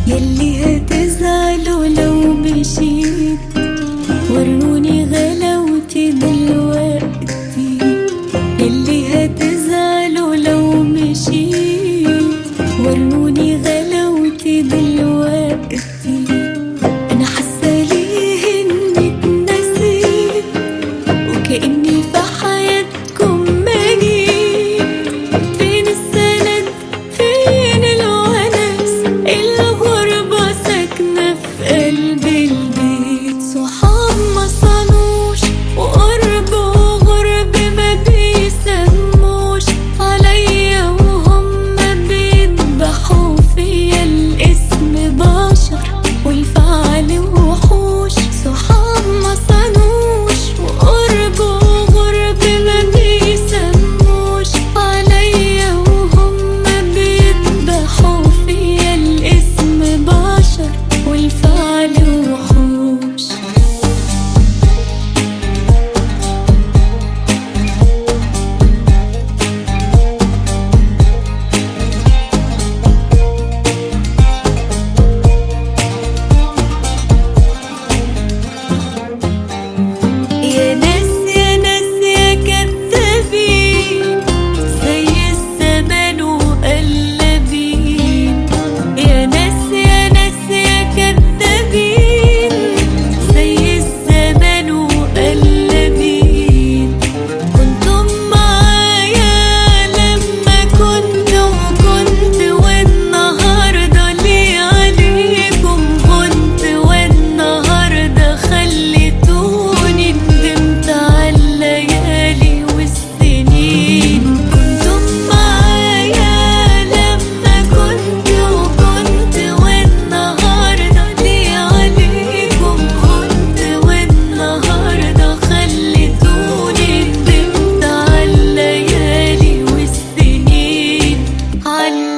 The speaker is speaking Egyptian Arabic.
يلي هتزعلوا لو مشيت وروني غلاوتي دلوقتي يلي هتزعلوا لو مشيت وروني غلاوتي دلوقتي انا حاسه ليه اني اتنسيت وكاني في حياتكم ما جيت فين السند فين الونس الغربة ساكنة في قلب البيت صحاب ما صانوش وقرب وغرب ما بيسموش عليا وهم بيذبحوا فيا الاسم بشر والفعل وحوش صحاب ما صانوش وقرب وغرب ما بيسموش عليا وهم بيذبحوا فيا الاسم بشر والفعل وحوش يا ناس يا ناس يا كذابين زي الزمان وقلبين يا ناس يا ناس يا كذابين زي الزمان وقلبين كنتم معايا لما كنت وكنت والنهارده ليه عليكم كنت والنهارده خليتوني ندمت على الليالي والسنين كنتم معايا لما كنت وكنت والنهارده ليه عليكم كنت والنهارده خليتوني ندمت على الليالي والسنين على